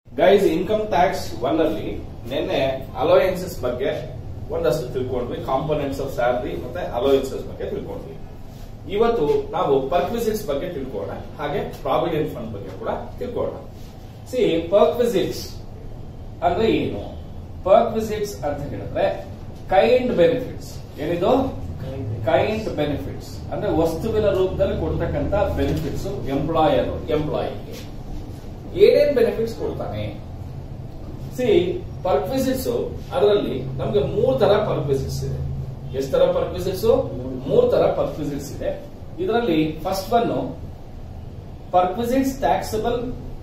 Guys income tax one ಅಲ್ಲಿ ನಿನ್ನೆ allowances ಬಗ್ಗೆ ಒಂದಷ್ಟು ತಿಳ್ಕೊಂಡ್ವಿ ಕಾಂಪೋನೆಂಟ್ಸ್ ಆಫ್ ಸ್ಯಾಲರಿ ಮತ್ತೆ ಅಲೋಯನ್ಸಸ್ ಬಗ್ಗೆ ತಿಳ್ಕೊಂಡ್ವಿ ಇವತ್ತು ನಾವು ಪರ್ಕ್ವಿಸಿಟ್ಸ್ ಬಗ್ಗೆ ತಿಳ್ಕೊಳ್ಳೋಣ ಹಾಗೆ ಪ್ರಾವಿಡೆಂಟ್ ಫಂಡ್ ಬಗ್ಗೆ ಕೂಡ ತಿಳ್ಕೊಳ್ಳೋಣ ಸಿ ಪರ್ಕ್ವಿಸಿಟ್ಸ್ ಅಂದ್ರೆ ಏನು ಪರ್ಕ್ವಿಸಿಟ್ಸ್ ಅಂತ ಹೇಳಿದ್ರೆ ಕೈಂಡ್ ಬೆನಿಫಿಟ್ಸ್ ಏನಿದು ಕೈಂಡ್ ಬೆನಿಫಿಟ್ಸ್ ಅಂದ್ರೆ ವಸ್ತುವಿನ ರೂಪದಲ್ಲಿ ಕೊಡ್ತಕ್ಕಂತ ಬೆನಿಫಿಟ್ಸ್ ಎಂಪ್ಲಾಯರ್ ಎಂಪ್ಲಾಯಿಗೆ ಏನೇನ್ ಬೆನಿಫಿಟ್ಸ್ ಕೊಡ್ತಾನೆ ಸಿ ಪರ್ಕ್ವಿಸಿಟ್ಸ್ ಅದರಲ್ಲಿ ನಮ್ಗೆ ಮೂರ್ ತರ ಪರ್ಕ್ವಿಸಿಟ್ಸ್ ಇದೆ ಎಷ್ಟು ತರ ಪರ್ಕ್ವಿಸಿಟ್ಸ್ ಮೂರ್ ತರ ಪರ್ಕ್ವಿಸಿಟ್ಸ್ ಇದೆ ಇದರಲ್ಲಿ first one perquisites taxable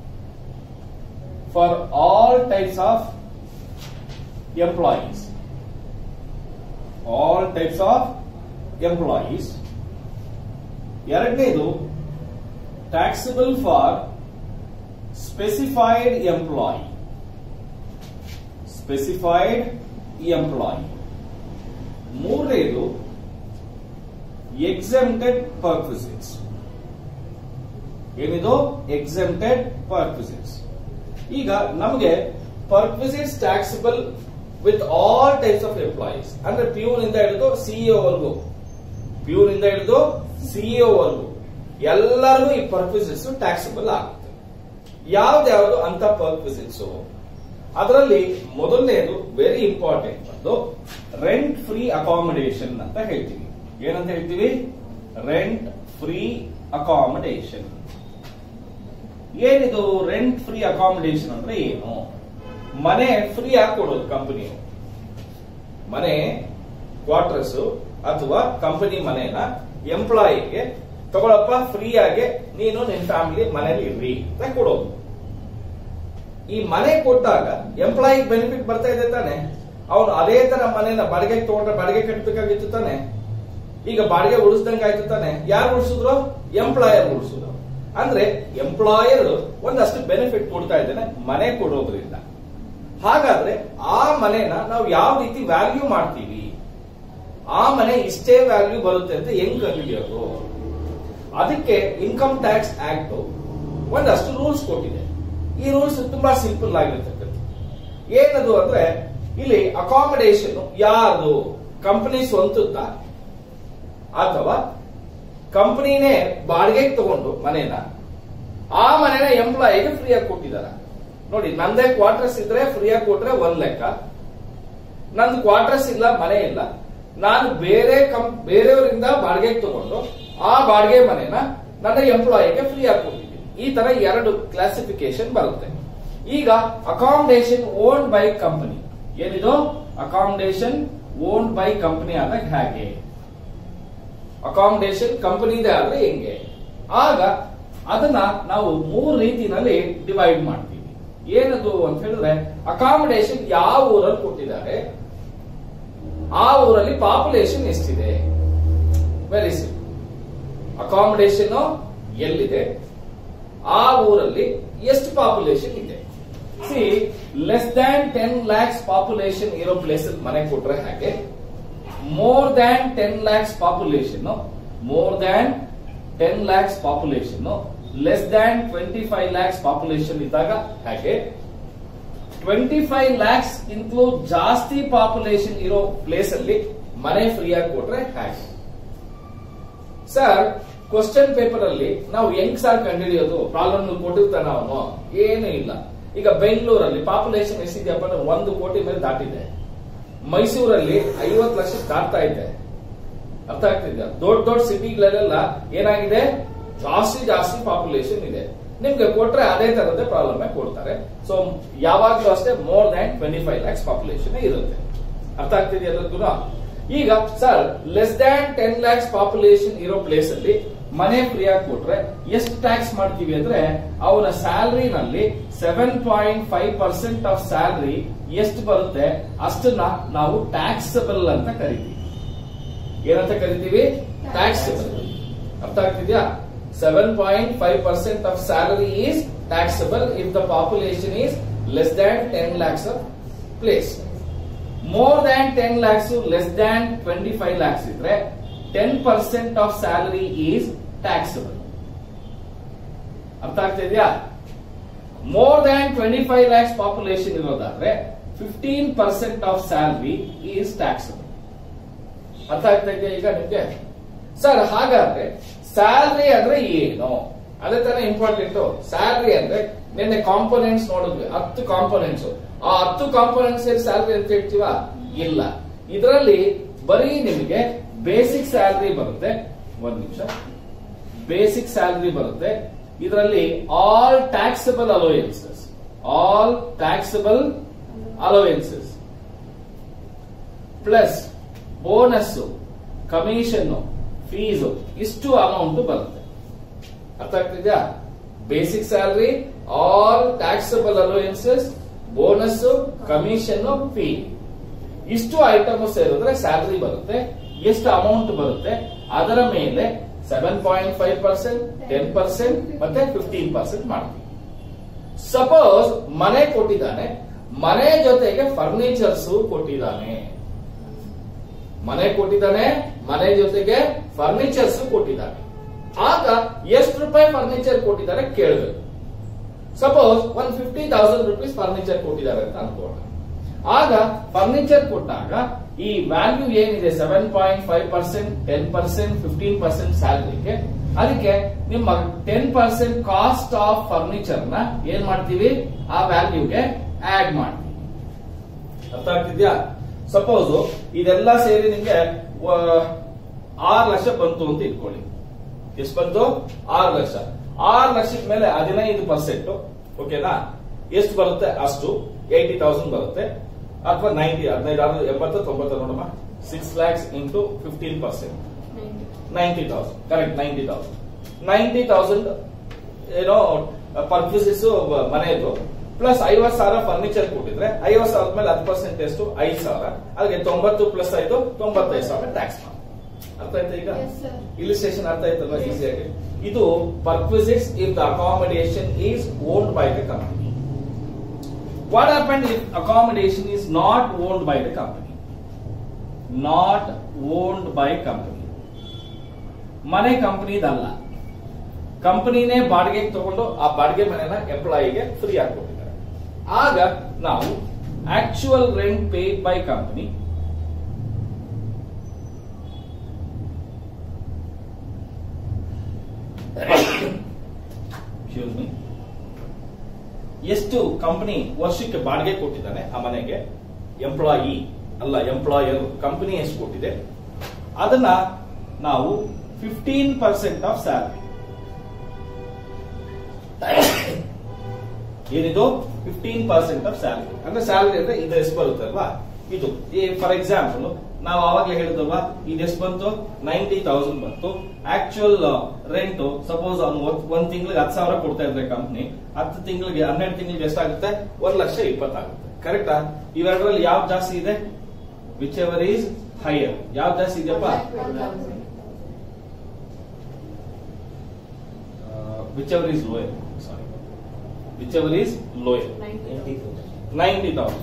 for all types of employees all types of employees ಎರಡನೇದು taxable for specified employee specified employee ಮೂರನೇದು ಎಕ್ಸೆಂಟೆಡ್ ಪರ್ಕ್ವಿಸಿಟ್ಸ್ ಏನಿದು ಎಕ್ಸೆಂಟೆಡ್ ಪರ್ಕ್ವಿಸಿಟ್ಸ್ ಈಗ ನಮಗೆ perquisites taxable with all types of employees ಅಂದ್ರೆ peon ಇಂದ ಹಿಡಿದು CEO ವರ್ಗು peon ಇಂದ ಹಿಡಿದು ಸಿಇಒ ವರ್ಗು ಎಲ್ಲರಿಗೂ ಈ ಪರ್ಕ್ವಿಸಿಟ್ಸ್ ಟ್ಯಾಕ್ಸಿಬಲ್ ಆಗುತ್ತೆ ಯಾವ್ದ್ಯಾವ್ದು ಅಂತ ಪರ್ಕ್ವಿಸಿಟ್ಸ್ ಅದರಲ್ಲಿ ಮೊದಲನೇದು ವೆರಿ ಇಂಪಾರ್ಟೆಂಟ್ ಒಂದು ರೆಂಟ್ ಫ್ರೀ ಅಕಾಮಿಡೇಷನ್ ಅಂತ ಹೇಳ್ತೀವಿ ಏನಂತ ಹೇಳ್ತೀವಿ ರೆಂಟ್ ಫ್ರೀ ಅಕಾಮಿಡೇಷನ್ ಏನಿದು ರೆಂಟ್ ಫ್ರೀ ಅಕಾಮಿಡೇಷನ್ ಅಂದ್ರೆ ಏನು ಮನೆ ಫ್ರೀ ಆಗಿ ಕೊಡೋದು ಕಂಪನಿ ಮನೆ ಕ್ವಾರ್ಟರ್ಸ್ ಅಥವಾ ಕಂಪನಿ ಮನೆನ ಎಂಪ್ಲಾಯಿಗೆ ತಗೊಳಪ್ಪ ಫ್ರೀ ಆಗಿ ನೀನು ನಿನ್ ಫ್ಯಾಮಿಲಿ ಮನೇಲಿ ಇರ್ರಿ ಅಂತ ಕೊಡೋದು ಈ ಮನೆ ಕೊಟ್ಟಾಗ ಎಂಪ್ಲಾಯಿ ಬೆನಿಫಿಟ್ ಬರ್ತಾ ಇದೆ ತಾನೆ ಅವನು ಅದೇ ತರ ಮನೆನ ಬಾಡಿಗೆ ತಗೊಂಡ್ರೆ ಬಾಡಿಗೆ ಕಟ್ಟಬೇಕಾಗಿತ್ತು ತಾನೆ ಈಗ ಬಾಡಿಗೆ ಉಳಿಸ್ದಂಗೆ ಆಯ್ತು ತಾನೆ ಯಾರು ಉಳಿಸಿದ್ರು ಎಂಪ್ಲಾಯರ್ ಉಳಿಸಿದ್ರು ಅಂದ್ರೆ ಎಂಪ್ಲಾಯರ್ ಒಂದಷ್ಟು ಬೆನಿಫಿಟ್ ಕೊಡ್ತಾ ಇದ್ದಾನೆ ಮನೆ ಕೊಡೋದ್ರಿಂದ ಹಾಗಾದ್ರೆ ಆ ಮನೆನ ನಾವು ಯಾವ ರೀತಿ ವ್ಯಾಲ್ಯೂ ಮಾಡ್ತೀವಿ ಆ ಮನೆ ಇಷ್ಟೇ ವ್ಯಾಲ್ಯೂ ಬರುತ್ತೆ ಅಂತ ಹೆಂಗ್ ಕಂಡುಹಿಡಿಯೋದು ಅದಕ್ಕೆ ಇನ್ಕಮ್ ಟ್ಯಾಕ್ಸ್ ಆಕ್ಟ್ ಒಂದಷ್ಟು ರೂಲ್ಸ್ ಕೊಟ್ಟಿದೆ ಈ ರೂಲ್ಸ್ ತುಂಬಾ ಸಿಂಪಲ್ ಆಗಿರ್ತಕ್ಕಂಥ ಏನದು ಅಂದ್ರೆ ಇಲ್ಲಿ ಅಕಾಮಿಡೇಷನ್ ಯಾರ್ದು ಕಂಪನಿ ಸ್ವಂತದ್ದ ಅಥವಾ ಕಂಪನಿನೇ ಬಾಡಿಗೆಗೆ ತಗೊಂಡು ಮನೇನ ಆ ಮನೆನ ಎಂಪ್ಲಾಯಿಗೆ ಫ್ರೀ ಆಗಿ ಕೊಟ್ಟಿದ್ದಾರೆ ನೋಡಿ ನಂದೇ ಕ್ವಾರ್ಟರ್ಸ್ ಇದ್ರೆ ಫ್ರೀ ಆಗಿ ಕೊಟ್ರೆ ಒಂದ್ ಲೆಕ್ಕ ನಂದು ಕ್ವಾರ್ಟರ್ಸ್ ಇಲ್ಲ ಮನೆ ಇಲ್ಲ ನಾನು ಬೇರೆ ಕಂ ಬೇರೆಯವರಿಂದ ಬಾಡಿಗೆಗೆ ತಗೊಂಡು ಆ ಬಾಡಿಗೆ ಮನೆನ ನನ್ನ ಎಂಪ್ಲಾಯಿಗೆ ಫ್ರೀ ಆಗಿ ಕೊಟ್ಟಿದ್ದೀನಿ ಈ ತರ ಎರಡು ಕ್ಲಾಸಿಫಿಕೇಶನ್ ಬರುತ್ತೆ ಈಗ ಅಕಾಮಿಡೇಷನ್ ಓನ್ ಬೈ ಕಂಪನಿ ಏನಿದು ಅಕಾಮಿಡೇಷನ್ ಓನ್ ಬೈ ಕಂಪನಿ ಆದಾಗ ಹೇಗೆ ಅಕಾಮಿಡೇಷನ್ ಕಂಪನಿದೆ ಆದ್ರೆ ಹೆಂಗೆ ಆಗ ಅದನ್ನ ನಾವು ಮೂರು ರೀತಿನಲ್ಲಿ ಡಿವೈಡ್ ಮಾಡ್ತೀವಿ ಏನದು ಅಂತ ಹೇಳಿದ್ರೆ ಅಕಾಮಿಡೇಷನ್ ಯಾವ ಊರಲ್ಲಿ ಕೊಟ್ಟಿದ್ದಾರೆ ಆ ಊರಲ್ಲಿ ಪಾಪ್ಯುಲೇಷನ್ ಎಷ್ಟಿದೆ ವೆರಿ ಸಿಂಪಲ್ ಅಕಾಮಿಡೇಷನ್ ಎಲ್ಲಿದೆ ಆ ಊರಲ್ಲಿ ಎಷ್ಟು ಪಾಪ್ಯುಲೇಷನ್ ಇದೆ see less than ten lakhs population ಇರೋ ಪ್ಲೇಸ್ ಮನೆ ಕೊಟ್ರೆ ಹಾಗೆ more than ten lakhs population more than ten lakhs population less than twenty five lakhs population ಇದ್ದಾಗ ಹಾಗೆ ಟ್ವೆಂಟಿ ಫೈವ್ ಲ್ಯಾಕ್ಸ್ ಇಂತಲೂ ಜಾಸ್ತಿ ಪಾಪ್ಯುಲೇಷನ್ ಇರೋ ಪ್ಲೇಸ್ ಅಲ್ಲಿ ಮನೆ ಫ್ರೀ ಆಗಿ ಕೊಟ್ರೆ ಹಾಗೆ ಸರ್ ಕ್ವಶನ್ ಪೇಪರ್ ಅಲ್ಲಿ ನಾವು ಹೆಂಗ್ ಸರ್ ಕಂಡುಹಿಡಿಯೋದು ಪ್ರಾಬ್ಲಮ್ ಕೊಟ್ಟಿರ್ತಾನ ಅವನು ಏನು ಇಲ್ಲ ಈಗ ಬೆಂಗಳೂರಲ್ಲಿ ಪಾಪ್ಯುಲೇಷನ್ ಎಷ್ಟಿದೆಯಪ್ಪ ಅಂದ್ರೆ ಒಂದು ಕೋಟಿ ಮೇಲೆ ದಾಟಿದೆ ಮೈಸೂರಲ್ಲಿ ಐವತ್ತು ಲಕ್ಷ ದಾಟ್ತಾ ಇದೆ ಅರ್ಥ ಆಗ್ತಿದ್ಯಾ ದೊಡ್ಡ ದೊಡ್ಡ ಸಿಟಿಗಳೆಲ್ಲ ಏನಾಗಿದೆ ಜಾಸ್ತಿ ಜಾಸ್ತಿ ಪಾಪ್ಯುಲೇಷನ್ ಇದೆ ನಿಮ್ಗೆ ಕೊಟ್ರೆ ಅದೇ ತರದೇ ಪ್ರಾಬ್ಲಮ್ ಕೊಡ್ತಾರೆ ಸೊ ಯಾವಾಗ್ಲೂ ಅಷ್ಟೇ more than twenty five lakhs population ಇರುತ್ತೆ ಅರ್ಥ ಆಗ್ತಿದೆಯಾ ಎಲ್ಲರಿಗೂ ಈಗ sir less than ten lakhs population ಇರೋ ಪ್ಲೇಸ್ ಅಲ್ಲಿ ಮನೆ ಫ್ರೀ ಆಗಿ ಕೊಟ್ರೆ ಎಷ್ಟು ಟ್ಯಾಕ್ಸ್ ಮಾಡ್ತೀವಿ ಅಂದ್ರೆ ಅವನ ಸ್ಯಾಲರಿನಲ್ಲಿ seven point five percent of salary ಎಷ್ಟು ಬರುತ್ತೆ ಅಷ್ಟನ್ನ ನಾವು ಟ್ಯಾಕ್ಸಬಲ್ ಅಂತ ಕರಿತೀವಿ ಏನಂತ ಕರಿತೀವಿ ಟ್ಯಾಕ್ಸಬಲ್ ಅರ್ಥ ಆಗ್ತಿದ್ಯಾ seven point five percent of salary is taxable if the population is less than ten lakhs of place more than ten lakhs less than twenty five lakhs ಇದ್ರೆ ten percent of salary is taxable ಅರ್ಥ ಆಗ್ತಾ ಇದೆಯಾ more than twenty five lakhs population ಇರೋದಾದ್ರೆ fifteen percent of salary is taxable ಅರ್ಥ ಆಗ್ತಾ ಇದೆಯಾ ಈಗ ನಿಮ್ಗೆ ಸರ್ ಹಾಗಾದ್ರೆ ಸ್ಯಾಲ್ರಿ ಅಂದ್ರೆ ಏನು ಅದೇ ತರ ಇಂಪಾರ್ಟೆಂಟ್ ಸ್ಯಾಲ್ರಿ ಅಂದ್ರೆ ನಿನ್ನೆ ಕಾಂಪೋನೆಂಟ್ಸ್ ನೋಡಿದ್ವಿ ಹತ್ತು ಕಾಂಪೋನೆಂಟ್ಸ್ ಆ ಹತ್ತು ಕಾಂಪೋನೆಂಟ್ಸ್ ಸ್ಯಾಲ್ರಿ ಅಂತ ಹೇಳ್ತೀವ ಇಲ್ಲ ಇದರಲ್ಲಿ ಬರೀ ನಿಮಗೆ ಬೇಸಿಕ್ ಸ್ಯಾಲ್ರಿ ಬರುತ್ತೆ ಒಂದ್ ನಿಮಿಷ ಬೇಸಿಕ್ ಸ್ಯಾಲ್ರಿ ಬರುತ್ತೆ ಇದರಲ್ಲಿ all taxable allowances all taxable allowances plus bonus commission fees ಇಷ್ಟು ಅಮೌಂಟ್ ಬರುತ್ತೆ ಅರ್ಥ ಆಗ್ತಿದ್ಯಾ basic salary all taxable allowances bonus commission fee ಇಷ್ಟು ಐಟಮ್ ಸೇರಿದ್ರೆ ಸ್ಯಾಲರಿ ಬರುತ್ತೆ ಎಷ್ಟು ಅಮೌಂಟ್ ಬರುತ್ತೆ ಅದರ ಮೇಲೆ seven point five percent ten percent ಮತ್ತೆ ಫಿಫ್ಟೀನ್ ಪರ್ಸೆಂಟ್ ಮಾಡ್ತೀವಿ ಸಪೋಸ್ ಮನೆ ಕೊಟ್ಟಿದ್ದಾನೆ ಮನೆ ಜೊತೆಗೆ ಫರ್ನಿಚರ್ಸ್ ಕೊಟ್ಟಿದ್ದಾನೆ ಮನೆ ಕೊಟ್ಟಿದ್ದಾನೆ ಮನೆ ಜೊತೆಗೆ ಫರ್ನಿಚರ್ಸ್ ಕೊಟ್ಟಿದ್ದಾನೆ ಆಗ ಎಷ್ಟು ರೂಪಾಯಿ ಫರ್ನಿಚರ್ ಕೊಟ್ಟಿದ್ದಾರೆ ಕೇಳಬೇಕು suppose one fifty thousand rupees furniture ಕೊಟ್ಟಿದ್ದಾರೆ ಅಂತ ಅನ್ಕೋಣ ಆಗ ಫರ್ನಿಚರ್ ಕೊಟ್ಟಾಗ ಈ ವ್ಯಾಲ್ಯೂ ಏನಿದೆ seven point five percent ten percent fifteen percent ಸ್ಯಾಲರಿಗೆ ಅದಕ್ಕೆ ನಿಮ್ಮ ten percent cost of furniture ನ ಏನ್ ಮಾಡ್ತೀವಿ ಆ ವ್ಯಾಲ್ಯೂಗೆ ಆಡ್ ಮಾಡ್ತೀವಿ ಅರ್ಥ ಆಗ್ತಿದ್ಯಾ ಸಪೋಸ್ ಇದೆಲ್ಲ ಸೇರಿ ನಿಮ್ಗೆ ಆರು ಲಕ್ಷ ಬಂತು ಅಂತ ಇಟ್ಕೊಳ್ಳಿ ಎಷ್ಟು ಬಂತು ಆರು ಲಕ್ಷ ಆರು ಲಕ್ಷದ ಮೇಲೆ ಹದಿನೈದು ಪರ್ಸೆಂಟ್ ಓಕೆನಾ ಎಷ್ಟು ಬರುತ್ತೆ ಅಷ್ಟು ಏಯ್ಟಿ ತೌಸಂಡ್ ಬರುತ್ತೆ ಅಥವಾ ನೈಂಟಿ ಹದಿನೈದು ಆರು ಎಂಬತ್ತು ತೊಂಬತ್ತು ನೋಡಮ್ಮ six lakhs into fifteen percent ninety thousand correct ninety thousand ninety thousand ಏನೋ ಪರ್ಚೇಸಸ್ ಮನೆಯದು ಪ್ಲಸ್ ಐವತ್ ಸಾವಿರ ಫರ್ನಿಚರ್ ಕೊಟ್ಟಿದ್ರೆ ಐವತ್ ಸಾವಿರದ ಮೇಲೆ ಹತ್ತು ಪರ್ಸೆಂಟ್ ಎಷ್ಟು ಐದು ಸಾವಿರ ಅದಕ್ಕೆ ತೊಂಬತ್ತು ಪ್ಲಸ್ ಐದು ತೊಂಬತ್ತೈದು ಸಾವಿರ ಟ್ಯಾಕ್ಸ್ ಮಾಡಿ ಅರ್ಥ ಆಯ್ತಾ ಈಗ Yes, sir. ಇಲಿಸ್ಟ್ರೇಷನ್ ಅರ್ಥ ಆಯ್ತಲ್ವಾ ಈಸಿಯಾಗಿ ಇದು perquisites if the accommodation is owned by the company what happen if accommodation is not owned by the company not owned by company ಮನೆ ಕಂಪನಿದಲ್ಲ ಕಂಪನಿನೇ ಬಾಡಿಗೆಗೆ ತಗೊಂಡು ಆ ಬಾಡಿಗೆ ಮನೆನ ಎಂಪ್ಲಾಯಿಗೆ ಫ್ರೀ ಆಗಿ ಕೊಟ್ಟಿದ್ದಾರೆ ಆಗ ನಾವು actual rent paid by company Excuse me. ಎಷ್ಟು ಕಂಪನಿ ವರ್ಷಕ್ಕೆ ಬಾಡಿಗೆ ಕೊಟ್ಟಿದ್ದಾನೆ ಆ ಮನೆಗೆ ಎಂಪ್ಲಾಯಿ ಅಲ್ಲ ಎಂಪ್ಲಾಯರ್ ಕಂಪನಿ ಎಷ್ಟು ಕೊಟ್ಟಿದೆ ಅದನ್ನ ನಾವು ಫಿಫ್ಟೀನ್ ಪರ್ಸೆಂಟ್ ಆಫ್ ಸ್ಯಾಲರಿ ಏನಿದು ಫಿಫ್ಟೀನ್ ಪರ್ಸೆಂಟ್ ಆಫ್ ಸ್ಯಾಲರಿ ಅಂದ್ರೆ ಸ್ಯಾಲರಿ ಅಂದ್ರೆ ಇದು ಎಷ್ಟು ಬರುತ್ತೆ ಅಲ್ವಾ ಇದು ಫಾರ್ ಎಕ್ಸಾಂಪಲ್ ನಾವು ಅವಾಗಲೇ ಹೇಳಿದಲ್ವಾ ಇದು ಎಷ್ಟು ಬಂತು ನೈಂಟಿ ತೌಸಂಡ್ ಬಂತು ಆಕ್ಚುಯಲ್ ರೆಂಟ್ ಸಪೋಸ್ ಅವ್ನು ಒಂದ್ ತಿಂಗಳಿಗೆ ಹತ್ತು ಸಾವಿರ ಕೊಡ್ತಾ ಇದ್ರೆ ಕಂಪ್ನಿ ಹತ್ತು ತಿಂಗಳಿಗೆ ಹನ್ನೆರಡು ತಿಂಗಳಿಗೆ ಎಷ್ಟಾಗುತ್ತೆ ಒಂದ್ ಲಕ್ಷ ಇಪ್ಪತ್ತಾಗುತ್ತೆ ಕರೆಕ್ಟಾ ಇವೆರಡರಲ್ಲಿ ಯಾವ್ದು ಜಾಸ್ತಿ ಇದೆ ವಿಚ್ ಎವರ್ ಈಸ್ ಹೈಯರ್ ಯಾವ್ದು ಜಾಸ್ತಿ ಇದೆಯಪ್ಪ whichever is lower sorry whichever is lower ninety thousand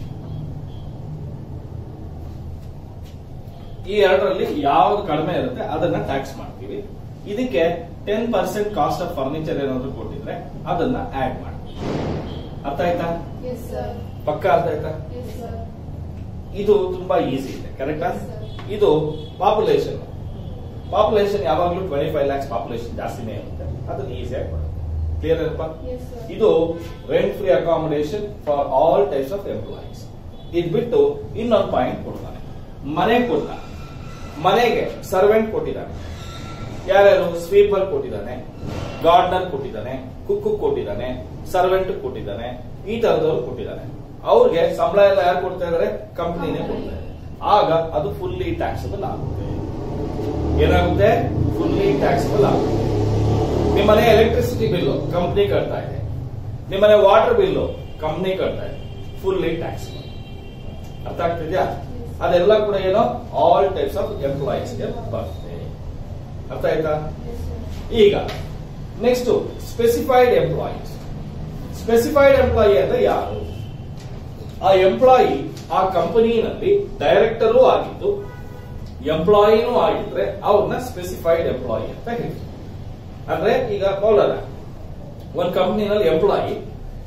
ಈ ಎರಡರಲ್ಲಿ ಯಾವ್ದು ಕಡಿಮೆ ಇರುತ್ತೆ ಅದನ್ನ ಟ್ಯಾಕ್ಸ್ ಮಾಡ್ತೀವಿ ಇದಕ್ಕೆ ten percent cost of furniture ಏನಾದ್ರು ಕೊಟ್ಟಿದ್ರೆ ಅದನ್ನ ಆಡ್ ಮಾಡ್ತೀವಿ ಅರ್ಥ ಆಯ್ತಾ Yes, sir. ಪಕ್ಕ ಅರ್ಥ ಆಯ್ತಾ Yes, sir. ಇದು ತುಂಬಾ ಈಸಿ ಇದೆ ಕರೆಕ್ಟಾ Yes, sir. ಇದು ಪಾಪ್ಯುಲೇಷನ್ ಪಾಪ್ಯುಲೇಷನ್ ಯಾವಾಗ್ಲೂ ಟ್ವೆಂಟಿ ಫೈವ್ ಲ್ಯಾಕ್ಸ್ ಪಾಪ್ಯುಲೇಷನ್ ಜಾಸ್ತಿನೇ ಇರುತ್ತೆ ಅದನ್ನ ಈಸಿಯಾಗಿ ಬರುತ್ತೆ ಕ್ಲಿಯರ್ ಏನಪ್ಪ Yes, sir. ಇದು rent free accommodation for all types of employees ಇದ್ ಬಿಟ್ಟು ಇನ್ನೊಂದು ಪಾಯಿಂಟ್ ಕೊಡ್ತಾನೆ ಮನೆ ಕೊಟ್ಟ ಮನೆಗೆ ಸರ್ವೆಂಟ್ ಕೊಟ್ಟಿದ್ದಾನೆ ಯಾರ್ಯಾರು ಸ್ವೀಪರ್ ಕೊಟ್ಟಿದ್ದಾನೆ ಗಾರ್ಡನರ್ ಕೊಟ್ಟಿದ್ದಾನೆ ಕುಕ್ಕು ಕೊಟ್ಟಿದ್ದಾನೆ ಸರ್ವೆಂಟ್ ಕೊಟ್ಟಿದ್ದಾನೆ ಈ ತರದವ್ರು ಕೊಟ್ಟಿದ್ದಾನೆ ಅವ್ರಿಗೆ ಸಂಬಳ ಎಲ್ಲ ಯಾರು ಕೊಡ್ತಾ ಇದಾರೆ ಕಂಪನಿನೇ ಕೊಡ್ತಾ ಇದೆ ಆಗ ಅದು ಫುಲ್ಲಿ ಟ್ಯಾಕ್ಸಬಲ್ ಆಗುತ್ತೆ ಏನಾಗುತ್ತೆ ಫುಲ್ಲಿ ಟ್ಯಾಕ್ಸಬಲ್ ಆಗುತ್ತೆ ನಿಮ್ಮನೆ ಎಲೆಕ್ಟ್ರಿಸಿಟಿ ಬಿಲ್ಲು ಕಂಪ್ನಿ ಕಟ್ತಾ ಇದೆ ನಿಮ್ಮನೆ ವಾಟರ್ ಬಿಲ್ಲು ಕಂಪ್ನಿ ಕಟ್ತಾ ಇದೆ ಫುಲ್ಲಿ ಟ್ಯಾಕ್ಸ್ ಅರ್ಥ ಆಗ್ತಿದ್ಯಾ ಅದೆಲ್ಲ ಕೂಡ ಏನೋ ಆಲ್ ಟೈಪ್ಸ್ ಆಫ್ ಎಂಪ್ಲಾಯೀಸ್ ಗೆ ಬರುತ್ತೆ ಅರ್ಥ ಆಯ್ತಾ Yes, sir. ಈಗ next specified employees specified employee ಅಂದ್ರೆ ಯಾರು ಆ ಎಂಪ್ಲಾಯಿ ಆ ಕಂಪನಿನಲ್ಲಿ ಡೈರೆಕ್ಟರು ಆಗಿದ್ದು ಎಂಪ್ಲಾಯಿನೂ ಆಗಿದ್ರೆ ಅವ್ರನ್ನ ಸ್ಪೆಸಿಫೈಡ್ ಎಂಪ್ಲಾಯಿ ಅಂತ ಹೇಳ್ತೀವಿ ಅಂದ್ರೆ ಈಗ ಮೌಲಾನ ಒಂದ್ ಕಂಪ್ನಿನಲ್ಲಿ ಎಂಪ್ಲಾಯಿ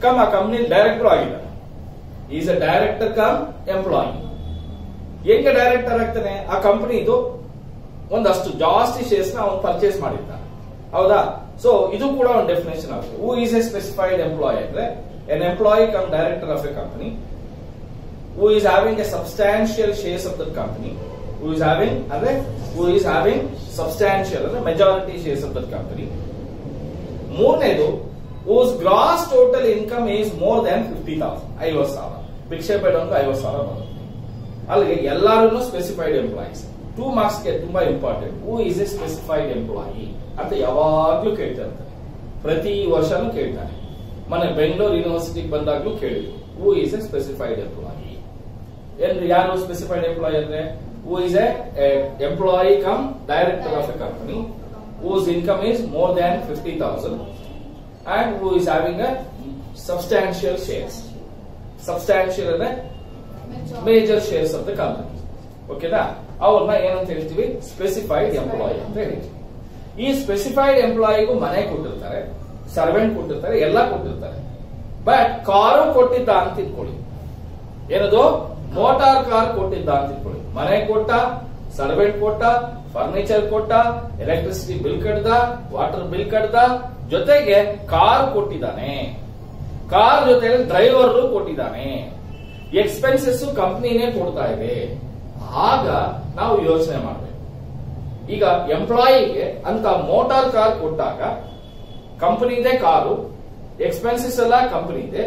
ಕಮ್ ಆ ಕಂಪ್ನಿ ಡೈರೆಕ್ಟರ್ ಆಗಿದ್ದಾನೆ is a director cum employee ಹೆಂಗೆ ಡೈರೆಕ್ಟರ್ ಆಗ್ತಾನೆ ಆ ಕಂಪನಿದು ಒಂದಷ್ಟು ಜಾಸ್ತಿ ಶೇರ್ಸ್ ನ ಅವನು ಪರ್ಚೇಸ್ ಮಾಡಿದ್ದಾನೆ ಹೌದಾ ಸೊ ಇದು ಕೂಡ ಒಂದು ಡೆಫಿನೇಷನ್ ಆಗುತ್ತೆ who is a specified employee ಅಂದ್ರೆ an employee cum director of a company who is having a substantial shares of the company who is having ಅಂದ್ರೆ ಹೂ ಈಸ್ ಹ್ಯಾವಿಂಗ್ ಸಬ್ಸ್ಟಾನ್ಶಿಯಲ್ ಅಂದ್ರೆ majority shares of the company ಮೂರನೇದು whose gross total income is more than fifty thousand ಐವತ್ತು ಸಾವಿರ ಭಿಕ್ಷೆ ಬೇಡೊಂದು ಐವತ್ತು ಸಾವಿರ ಬರುತ್ತೆ ಅಲ್ಲಿಗೆ ಎಲ್ಲರೂ ಸ್ಪೆಸಿಫೈಡ್ ಎಂಪ್ಲಾಯೀಸ್ ಟೂ ಮಾರ್ಕ್ಸ್ ಗೆ ತುಂಬಾ important who is a specified employee ಅಂತ ಯಾವಾಗ್ಲೂ ಕೇಳ್ತಾ ಇರ್ತಾರೆ ಪ್ರತಿ ವರ್ಷನೂ ಕೇಳ್ತಾರೆ ಮೊನ್ನೆ ಬೆಂಗಳೂರು ಯೂನಿವರ್ಸಿಟಿಗೆ ಬಂದಾಗ್ಲೂ ಕೇಳಿದ್ರು who is a specified employee ಏನ್ ಯಾರು ಸ್ಪೆಸಿಫೈಡ್ ಎಂಪ್ಲಾಯಿ ಅಂದ್ರೆ who is a employee cum director of a company whose income is more than 50,000 and who is having a substantial shares. Substantial ಅಂದ್ರೆ major shares of the company ಓಕೆನಾ ಅವ್ರನ್ನ ಏನಂತ ಹೇಳ್ತೀವಿ specified employee ಅಂತ ಹೇಳ್ತೀವಿ ಈ specified ಎಂಪ್ಲಾಯಿಗೂ ಮನೆ ಕೊಟ್ಟಿರ್ತಾರೆ ಸರ್ವೆಂಟ್ ಕೊಟ್ಟಿರ್ತಾರೆ ಎಲ್ಲ ಕೊಟ್ಟಿರ್ತಾರೆ ಬಟ್ ಕಾರು ಕೊಟ್ಟಿದ್ದ ಅಂತ ಇಟ್ಕೊಳ್ಳಿ ಏನದು ಮೋಟಾರ್ ಕಾರ್ ಕೊಟ್ಟಿದ್ದ ಅಂತ ಇಟ್ಕೊಳ್ಳಿ ಮನೆ ಕೊಟ್ಟ ಸರ್ವೆಂಟ್ ಕೊಟ್ಟ ಫರ್ನಿಚರ್ ಕೊಟ್ಟ ಎಲೆಕ್ಟ್ರಿಸಿಟಿ ಬಿಲ್ ಕಟ್ದ ವಾಟರ್ ಬಿಲ್ ಕಟ್ದ ಜೊತೆಗೆ ಕಾರ್ ಕೊಟ್ಟಿದ್ದಾನೆ ಕಾರ್ ಜೊತೆಗೆ ಡ್ರೈವರ್ ಕೊಟ್ಟಿದ್ದಾನೆ ಎಕ್ಸ್ಪೆನ್ಸಸ್ ಕಂಪ್ನಿನೇ ಕೊಡ್ತಾ ಇದೆ ಆಗ ನಾವು ಯೋಚನೆ ಮಾಡಬೇಕು ಈಗ ಎಂಪ್ಲಾಯಿಗೆ ಅಂತ ಮೋಟಾರ್ ಕಾರ್ ಕೊಟ್ಟಾಗ ಕಂಪನಿದೆ ಕಾರು ಎಕ್ಸ್ಪೆನ್ಸಸ್ ಎಲ್ಲ ಕಂಪನಿದೆ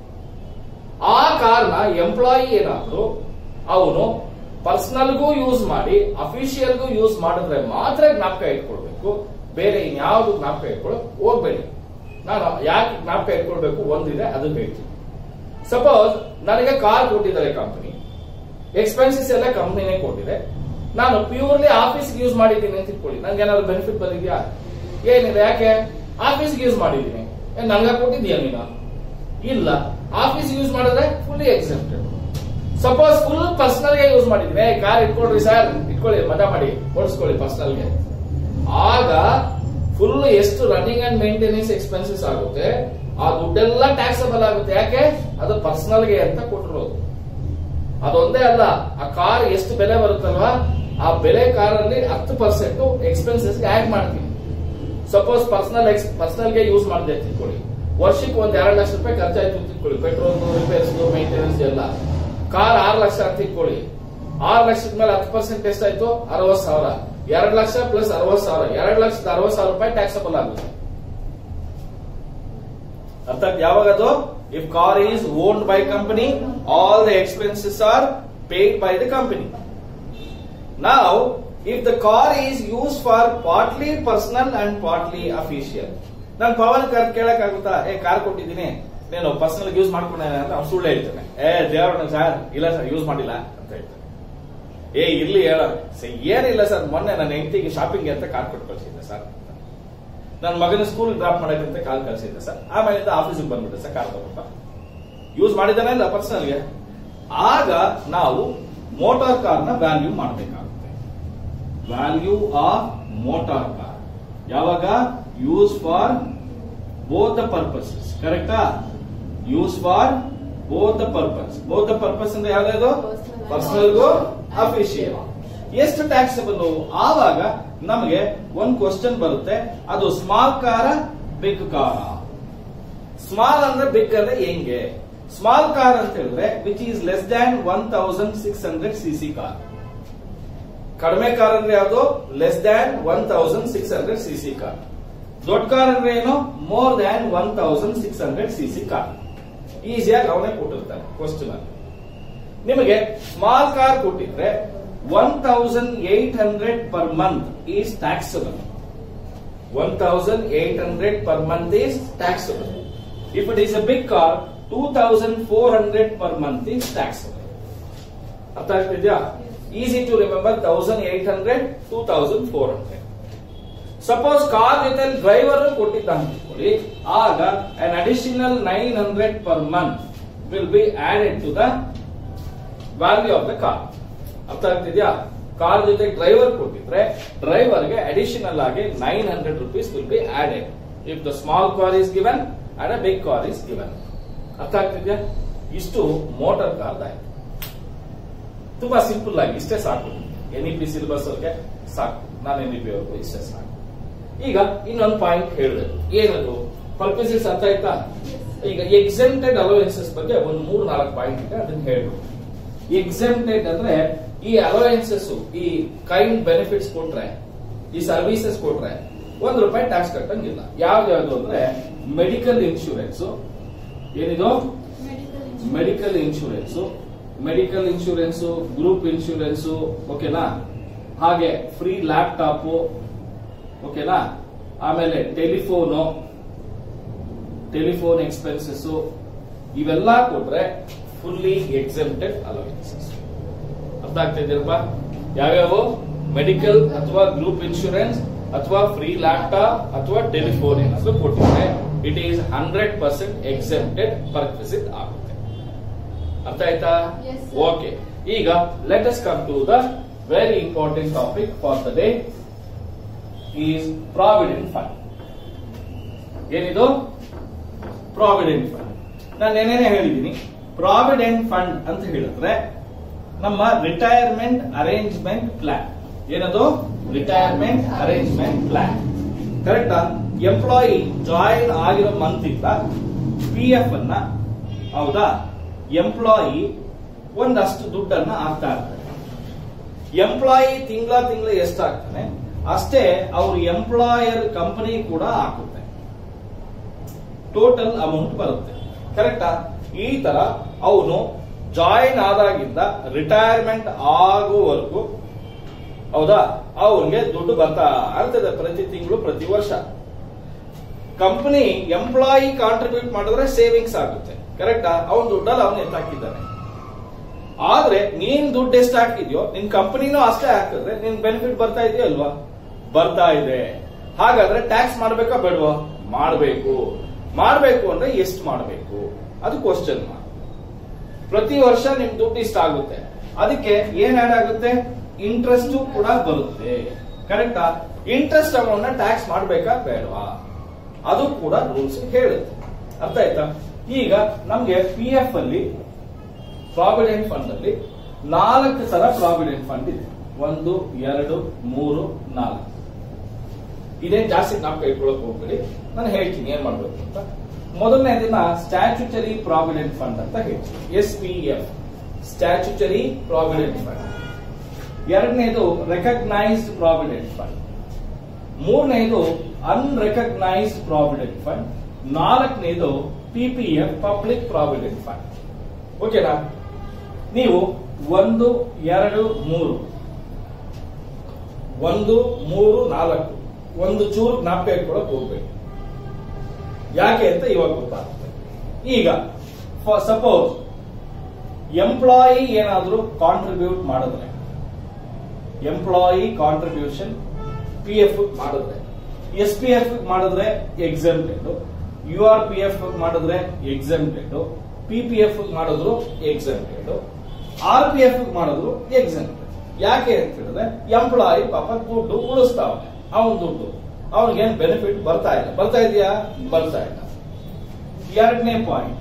ಆ ಕಾರ್ನ ಎಂಪ್ಲಾಯಿ ಏನಾದ್ರು ಅವನು ಪರ್ಸನಲ್ಗೂ ಯೂಸ್ ಮಾಡಿ ಅಫಿಷಿಯಲ್ಗೂ ಯೂಸ್ ಮಾಡಿದ್ರೆ ಮಾತ್ರ ಜ್ಞಾಪಕ ಇಟ್ಕೊಳ್ಬೇಕು ಬೇರೆ ಇನ್ಯಾವುದು ಜ್ಞಾಪಕ ಇಟ್ಕೊಳ್ಳೋಕೆ ಹೋಗ್ಬೇಡಿ ನಾನು ಯಾಕೆ ಜ್ಞಾಪಕ ಇಟ್ಕೊಳ್ಬೇಕು ಒಂದಿದೆ ಅದಕ್ಕೆ ಹೇಳ್ತೀನಿ ಸಪೋಸ್ ನನಗೆ ಕಾರ್ ಕೊಟ್ಟಿದ್ದಾರೆ ಕಂಪನಿ ಎಕ್ಸ್ಪೆನ್ಸಸ್ ಎಲ್ಲ ಕಂಪನಿನೇ ಕೊಟ್ಟಿದೆ ನಾನು ಪ್ಯೂರ್ಲಿ ಆಫೀಸ್ಗೆ ಯೂಸ್ ಮಾಡಿದ್ದೀನಿ ಅಂತ ಇಟ್ಕೊಳ್ಳಿ ನಂಗೆ ಏನಾದ್ರು ಬೆನಿಫಿಟ್ ಬಂದಿದ್ಯಾ ಏನಿದೆ ಯಾಕೆ ಆಫೀಸ್ಗೆ ಯೂಸ್ ಮಾಡಿದ್ದೀನಿ ಏನ್ ನಂಗೆ ಕೊಟ್ಟಿದ್ಯಾ ನೀನು ಇಲ್ಲ ಆಫೀಸ್ ಯೂಸ್ ಮಾಡಿದ್ರೆ fully excepted suppose full personal ಗೆ ಯೂಸ್ ಮಾಡಿದ್ವಿ ಕಾರ್ ಇಟ್ಕೊಳ್ರಿ ಸರ್ ಇಟ್ಕೊಳ್ಳಿ ಮಜಾ ಮಾಡಿ ಓಡಿಸ್ಕೊಳ್ಳಿ ಪರ್ಸನಲ್ ಗೆ ಆಗ ಫುಲ್ ಎಷ್ಟು ರನ್ನಿಂಗ್ ಅಂಡ್ ಮೇಂಟೆನೆನ್ಸ್ ಎಕ್ಸ್ಪೆನ್ಸಸ್ ಆಗುತ್ತೆ ಆ ದುಡ್ಡೆಲ್ಲ ಟ್ಯಾಕ್ಸಬಲ್ ಆಗುತ್ತೆ ಯಾಕೆ ಅದು ಪರ್ಸನಲ್ ಗೆ ಅಂತ ಕೊಟ್ಟಿರೋದು ಅದೊಂದೇ ಅಲ್ಲ ಆ ಕಾರ್ ಎಷ್ಟು ಬೆಲೆ ಬರುತ್ತಲ್ವಾ ಆ ಬೆಲೆ ಕಾರಲ್ಲಿ ಹತ್ತು ಪರ್ಸೆಂಟ್ ಎಕ್ಸ್ಪೆನ್ಸಸ್ ಆಡ್ ಮಾಡ್ತೀವಿ ಸಪೋಸ್ ಪರ್ಸನಲ್ ಪರ್ಸನಲ್ ಗೆ ಯೂಸ್ ಮಾಡಿದೆ ತಿಳ್ಕೊಳ್ಳಿ ವರ್ಷಕ್ಕೆ ಒಂದ್ ಎರಡು ಲಕ್ಷ ರೂಪಾಯಿ ಖರ್ಚಾಯ್ತು ಅಂತ ತಿಳ್ಕೊಳ್ಳಿ ಪೆಟ್ರೋಲ್ ರಿಪೇರ್ಸ್ ಮೇಂಟೆನೆನ್ಸ್ ಎಲ್ಲ ಕಾರ್ ಆರು ಲಕ್ಷ ಅಂತ ಇಟ್ಕೊಳ್ಳಿ ಆರು ಲಕ್ಷದ ಮೇಲೆ ಹತ್ತು ಪರ್ಸೆಂಟ್ ಎಷ್ಟಾಯ್ತು ಅರವತ್ ಸಾವಿರ ಎರಡು ಲಕ್ಷ ಪ್ಲಸ್ ಅರವತ್ ಸಾವಿರ ಎರಡು ಲಕ್ಷದ ಅರವತ್ ಸಾವಿರ ರೂಪಾಯಿ ಟ್ಯಾಕ್ಸಬಲ್ ಆಗುತ್ತೆ ಅರ್ಥಾತ್ ಯಾವಾಗ ಅದು if car is owned by company all the expenses are paid by the company ನಾವು if the car is use for partly personal and partly official ನಾನು ಪವನ್ ಕರ್ ಕೇಳಕ್ ಆಗುತ್ತಾ ಏ ಕಾರ್ ಕೊಟ್ಟಿದ್ದೀನಿ ನೀನು ಪರ್ಸನಲ್ ಯೂಸ್ ಮಾಡ್ಕೊಂಡೆ ಅಂತ ಅವ್ನು ಸುಳ್ಳು ಹೇಳ್ತಾನೆ ಏ ದೇವ್ರ ಸರ್ ಇಲ್ಲ ಸರ್ ಯೂಸ್ ಮಾಡಿಲ್ಲ ಅಂತ ಹೇಳ್ತಾನೆ ಏ ಇರ್ಲಿ ಹೇಳ ಏನಿಲ್ಲ ಸರ್ ಮೊನ್ನೆ ನನ್ನ ಹೆಂಡತಿಗೆ ಶಾಪಿಂಗ್ ಅಂತ ಕಾರ್ ಕೊಟ್ಟು ಕಳಿಸಿದ್ದೆ ಸರ್ ನನ್ನ ಮಗನ ಸ್ಕೂಲ್ ಡ್ರಾಪ್ ಮಾಡಕ್ಕಂತ ಕಾಲ್ ಕಳಿಸಿದ್ದೆ ಸರ್ ಆಮೇಲಿಂದ ಆಫೀಸಿಗೆ ಬಂದ್ಬಿಟ್ಟೆ ಸರ್ ಕಾರ್ ತಗೊಂಡ ಯೂಸ್ ಮಾಡಿದ್ದಾನೆ ಇಲ್ಲ ಪರ್ಸನಲ್ಗೆ ಆಗ ನಾವು ಮೋಟಾರ್ ಕಾರ್ನ ವ್ಯಾಲ್ಯೂ ಮಾಡಬೇಕಾಗುತ್ತೆ ವ್ಯಾಲ್ಯೂ ಆಫ್ ಮೋಟಾರ್ ಕಾರ್ ಯಾವಾಗ use for both the purposes ಕರೆಕ್ಟಾ use for both the purpose both the purpose ಅಂದ್ರೆ ಯಾವ್ದು ಪರ್ಸನಲ್ಗೂ ಅಫಿಷಿಯಲ್ ಎಷ್ಟು ಟ್ಯಾಕ್ಸಬಲ್ ಆವಾಗ ನಮಗೆ ಒಂದ್ ಕ್ವಶನ್ ಬರುತ್ತೆ ಅದು ಸ್ಮಾಲ್ ಕಾರ ಬಿಗ್ ಕಾರ ಸ್ಮಾಲ್ ಅಂದ್ರೆ ಬಿಗ್ ಅಂದ್ರೆ ಹೆಂಗೆ ಸ್ಮಾಲ್ ಕಾರ್ ಅಂತ ಹೇಳಿದ್ರೆ which is less than one thousand six hundred C C car ಕಡಿಮೆ ಕಾರ್ ಅಂದ್ರೆ ಯಾವುದು less than one thousand six hundred C C car ದೊಡ್ಡ ಕಾರ್ ಅಂದ್ರೆ ಏನು more than one thousand six hundred C C car ಈಸಿಯಾಗಿ ಅವನೇ ಕೊಟ್ಟಿರ್ತಾನೆ question ಅಲ್ಲಿ ನಿಮಗೆ ಸ್ಮಾಲ್ ಕಾರ್ ಕೊಟ್ಟಿದ್ರೆ one thousand eight hundred per month is taxable one thousand eight hundred per month is taxable if it is a big car two thousand four hundred per month is taxable ಅರ್ಥ ಆಗ್ತಿದ್ಯಾ easy to remember thousand eight hundred two thousand four hundred suppose car ಜೊತೆ driver ಕೊಟ್ಟಿದ್ದ ಅಂತ ಇಟ್ಕೊಳ್ಳಿ ಆಗ an additional nine hundred per month will be added to the value of the car ಅರ್ಥ ಆಗ್ತಿದ್ಯಾ car ಜೊತೆ ಡ್ರೈವರ್ ಕೊಟ್ಟಿದ್ರೆ ಡ್ರೈವರ್ಗೆ ಅಡಿಷನಲ್ ಆಗಿ nine hundred rupees will be added if the small car is given and a big car is given ಅರ್ಥ ಆಗ್ತಿದ್ಯಾ ಇಷ್ಟು motor card ಆಯ್ತು ತುಂಬಾ ಸಿಂಪಲ್ ಆಗಿ ಇಷ್ಟೇ ಸಾಕು ಎನ್ ಇ ಪಿ ಸಿಲೆಬಸ್ ಅವ್ರಿಗೆ ಸಾಕು ನಾನು ಎನ್ ಇ ಪಿ ಅವ್ರಿಗೂ ಇಷ್ಟೇ ಸಾಕು ಈಗ ಇನ್ನೊಂದು ಪಾಯಿಂಟ್ ಹೇಳಿದೆ ಏನದು ಪರ್ಪಸಸ್ ಅರ್ಥ ಆಯ್ತಾ ಈಗ ಎಕ್ಸೆಂಟೆಡ್ ಅಲೋವೆನ್ಸಸ್ ಬಗ್ಗೆ ಒಂದು ಮೂರು ನಾಲ್ಕು ಪಾಯಿಂಟ್ ಇದೆ ಅದನ್ನ ಹೇಳ್ಬೇಕು ಎಕ್ಸೆಂಟೆಡ್ ಅಂದ್ರೆ ಈ ಅಲೋವೆನ್ಸಸ್ ಈ ಕೈಂಡ್ ಬೆನಿಫಿಟ್ಸ್ ಕೊಟ್ರೆ ಈ ಸರ್ವಿಸಸ್ ಕೊಟ್ರೆ ಒಂದ್ ರೂಪಾಯಿ ಟ್ಯಾಕ್ಸ್ ಕಟ್ಟಂಗಿಲ್ಲ ಯಾವ್ದು ಯಾವ್ದು ಅಂದ್ರೆ ಮೆಡಿಕಲ್ ಇನ್ಶೂರೆನ್ಸ್ ಏನಿದು medical insurance medical insurance group insurance ಓಕೆನಾ ಹಾಗೆ ಫ್ರೀ ಲ್ಯಾಪ್ಟಾಪ್ ಓಕೆನಾ ಆಮೇಲೆ ಟೆಲಿಫೋನು ಟೆಲಿಫೋನ್ ಎಕ್ಸ್ಪೆನ್ಸಸ್ ಇವೆಲ್ಲ ಕೊಟ್ರೆ ಫುಲ್ಲಿ ಎಕ್ಸೆಂಪ್ಟೆಡ್ ಅಲೋವೆನ್ಸಸ್ ಅರ್ಥ ಆಗ್ತಿದ್ದೀರಪ್ಪ ಯಾವ್ಯಾವು ಮೆಡಿಕಲ್ ಅಥವಾ ಗ್ರೂಪ್ ಇನ್ಶೂರೆನ್ಸ್ ಅಥವಾ ಫ್ರೀ ಲ್ಯಾಪ್ಟಾಪ್ ಅಥವಾ ಟೆಲಿಫೋನ್ ಏನಾದ್ರು ಕೊಟ್ಟಿದ್ರೆ it is hundred percent exempted perquisite ಆಗುತ್ತೆ ಅರ್ಥ ಆಯ್ತಾ Yes, sir. ಓಕೆ ಈಗ let us come to the very important topic for the day is provident fund ಏನಿದು ಪ್ರಾವಿಡೆಂಟ್ ಫಂಡ್ ನಾನು ಏನೇನೇ ಹೇಳಿದ್ದೀನಿ ಪ್ರಾವಿಡೆಂಟ್ ಫಂಡ್ ಅಂತ ಹೇಳಿದ್ರೆ ನಮ್ಮ ರಿಟೈರ್ಮೆಂಟ್ ಅರೇಂಜ್ಮೆಂಟ್ ಪ್ಲಾನ್ ಏನದು ರಿಟೈರ್ಮೆಂಟ್ ಅರೇಂಜ್ಮೆಂಟ್ ಪ್ಲಾನ್ ಕರೆಕ್ಟಾ ಎಂಪ್ಲಾಯಿ ಜಾಯಿನ್ ಆಗಿರೋ ಮಂತ್ ಇಂದ ಪಿ ಎಫ್ ಅನ್ನ ಹೌದಾ ಎಂಪ್ಲಾಯಿ ಒಂದಷ್ಟು ದುಡ್ಡನ್ನ ಹಾಕ್ತಾ ಇರ್ತಾರೆ ಎಂಪ್ಲಾಯಿ ತಿಂಗಳ ತಿಂಗಳ ಎಷ್ಟಾಗ್ತಾನೆ ಅಷ್ಟೇ ಅವ್ರ ಎಂಪ್ಲಾಯರ್ ಕಂಪನಿ ಕೂಡ ಹಾಕುತ್ತೆ ಟೋಟಲ್ ಅಮೌಂಟ್ ಬರುತ್ತೆ ಕರೆಕ್ಟಾ ಈ ತರ ಅವನು ಜಾಯಿನ್ ಆದಾಗಿಂದ ರಿಟೈರ್ಮೆಂಟ್ ಆಗುವವರೆಗೂ ಹೌದಾ ಅವ್ರಿಗೆ ದುಡ್ಡು ಬರ್ತಾ ಇರ್ತದೆ ಪ್ರತಿ ತಿಂಗಳು ಪ್ರತಿ ವರ್ಷ ಕಂಪನಿ ಎಂಪ್ಲಾಯಿ ಕಾಂಟ್ರಿಬ್ಯೂಟ್ ಮಾಡಿದ್ರೆ ಸೇವಿಂಗ್ಸ್ ಆಗುತ್ತೆ ಕರೆಕ್ಟಾ ಅವನ್ ದುಡ್ಡಲ್ಲಿ ಅವನು ಎತ್ತಾಕಿದ್ದಾನೆ ಆದ್ರೆ ನೀನ್ ದುಡ್ಡು ಎಷ್ಟು ಹಾಕಿದ್ಯೋ ನಿನ್ ಕಂಪನಿನೂ ಅಷ್ಟೇ ಹಾಕಿದ್ರೆ ನಿನ್ ಬೆನಿಫಿಟ್ ಬರ್ತಾ ಇದೆಯೋ ಅಲ್ವಾ ಬರ್ತಾ ಇದೆ ಹಾಗಾದ್ರೆ ಟ್ಯಾಕ್ಸ್ ಮಾಡ್ಬೇಕಾ ಬೇಡವಾ ಮಾಡ್ಬೇಕು ಮಾಡ್ಬೇಕು ಅಂದ್ರೆ ಎಷ್ಟು ಮಾಡ್ಬೇಕು ಅದು ಕ್ವಶನ್ ಪ್ರತಿ ವರ್ಷ ನಿಮ್ ದುಡ್ಡು ಇಷ್ಟ ಆಗುತ್ತೆ ಅದಕ್ಕೆ ಏನ್ ಆಡ್ ಆಗುತ್ತೆ ಇಂಟ್ರೆಸ್ಟ್ ಕೂಡ ಬರುತ್ತೆ ಕರೆಕ್ಟಾ ಇಂಟ್ರೆಸ್ಟ್ ಅಮೌಂಟ್ ನ ಟ್ಯಾಕ್ಸ್ ಮಾಡ್ಬೇಕಾ ಬೇಡವಾ ಅದು ಕೂಡ ರೂಲ್ಸ್ ಹೇಳುತ್ತೆ ಅರ್ಥ ಆಯ್ತಾ ಈಗ ನಮ್ಗೆ ಪಿ ಎಫ್ ಅಲ್ಲಿ ಪ್ರಾವಿಡೆಂಟ್ ಫಂಡ್ ಅಲ್ಲಿ ನಾಲ್ಕು ತರ ಪ್ರಾವಿಡೆಂಟ್ ಫಂಡ್ ಇದೆ ಒಂದು ಎರಡು ಮೂರು ನಾಲ್ಕು ಇದೇ ಜಾಸ್ತಿ ಜ್ಞಾಪಕ ಇಟ್ಕೊಳಕ್ ಹೋಗ್ಬೇಡಿ ನಾನು ಹೇಳ್ತೀನಿ ಏನ್ ಮಾಡ್ಬೇಕು ಅಂತ ಮೊದಲನೇ ದಿನ ಸ್ಟ್ಯಾಚ್ಯುಟರಿ ಪ್ರಾವಿಡೆಂಟ್ ಫಂಡ್ ಅಂತ ಹೇಳ್ತೀನಿ S P F statutory provident fund ಎರಡನೇದು ರೆಕಗ್ನೈಸ್ಡ್ ಪ್ರಾವಿಡೆಂಟ್ ಫಂಡ್ ಮೂರನೇದು ಅನ್ರೆಕಗ್ನೈಸ್ಡ್ ಪ್ರಾವಿಡೆಂಟ್ ಫಂಡ್ ನಾಲ್ಕನೇದು ಪಿಪಿಎಫ್ ಪಬ್ಲಿಕ್ ಪ್ರಾವಿಡೆಂಟ್ ಫಂಡ್ ಓಕೆನಾ ನೀವು ಒಂದು ಎರಡು ಮೂರು ಒಂದು ಮೂರು ನಾಲ್ಕು ಒಂದು ಚೂರು ಜ್ಞಾಪಕ ಇಟ್ಕೊಳಕ್ ಹೋಗ್ಬೇಕು ಯಾಕೆ ಅಂತ ಇವಾಗ ಗೊತ್ತಾಗುತ್ತೆ ಈಗ ಸಪೋಸ್ ಎಂಪ್ಲಾಯಿ ಏನಾದ್ರೂ ಕಾಂಟ್ರಿಬ್ಯೂಟ್ ಮಾಡಿದ್ರೆ ಎಂಪ್ಲಾಯಿ ಕಾಂಟ್ರಿಬ್ಯೂಷನ್ ಪಿ ಎಫ್ ಮಾಡಿದ್ರೆ ಎಸ್ ಪಿ ಎಫ್ ಮಾಡಿದ್ರೆ exempted U R P F ಮಾಡಿದ್ರೆ ಎಕ್ಸೆಂಪ್ಟೆಡ್ ಪಿ ಪಿ ಎಫ್ ಮಾಡಿದ್ರು ಎಕ್ಸೆಂಪ್ಟೆಡ್ ಆರ್ ಪಿ ಎಫ್ ಮಾಡಿದ್ರು ಎಕ್ಸೆಂಪ್ಟೆಡ್ ಯಾಕೆ ಅಂತ ಹೇಳಿದ್ರೆ ಎಂಪ್ಲಾಯಿ ಪಾಪ ದುಡ್ಡು ಉಳಿಸ್ತಾವನೆ ಅವನ ದುಡ್ಡು ಅವನಿಗೇನು ಬೆನಿಫಿಟ್ ಬರ್ತಾ ಇಲ್ಲ ಬರ್ತಾ ಇದೆಯಾ ಬರ್ತಾ ಇಲ್ಲ ಎರಡನೇ ಪಾಯಿಂಟ್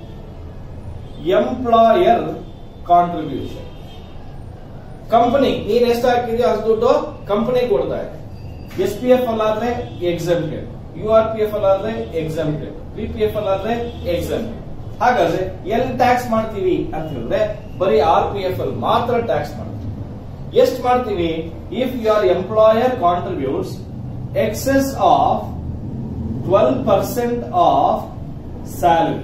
ಎಂಪ್ಲಾಯರ್ ಕಾಂಟ್ರಿಬ್ಯೂಷನ್ ಕಂಪನಿ ನೀನ್ ಎಷ್ಟು ಹಾಕಿದ್ಯೋ ಅಷ್ಟು ದುಡ್ಡು ಕಂಪನಿ ಕೊಡ್ತಾ ಇದೆ ಎಸ್ ಪಿ ಎಫ್ ಅಲ್ಲಾದ್ರೆ exempted U R P F ಅಲ್ಲಾದ್ರೆ ಎಕ್ಸೆಂಪ್ಟೆಡ್ ಪಿ ಪಿ ಎಫ್ ಅಲ್ಲಾದ್ರೆ ಎಕ್ಸೆಂಪ್ಟೆಡ್ ಹಾಗಾದ್ರೆ ಎಲ್ಲಿ ಟ್ಯಾಕ್ಸ್ ಮಾಡ್ತೀವಿ ಅಂತ ಹೇಳಿದ್ರೆ ಬರೀ ಆರ್ ಪಿ ಎಫ್ ಅಲ್ಲಿ ಮಾತ್ರ ಟ್ಯಾಕ್ಸ್ ಮಾಡ್ತೀವಿ ಎಷ್ಟು ಮಾಡ್ತೀವಿ if your employer contributes excess of twelve percent of salary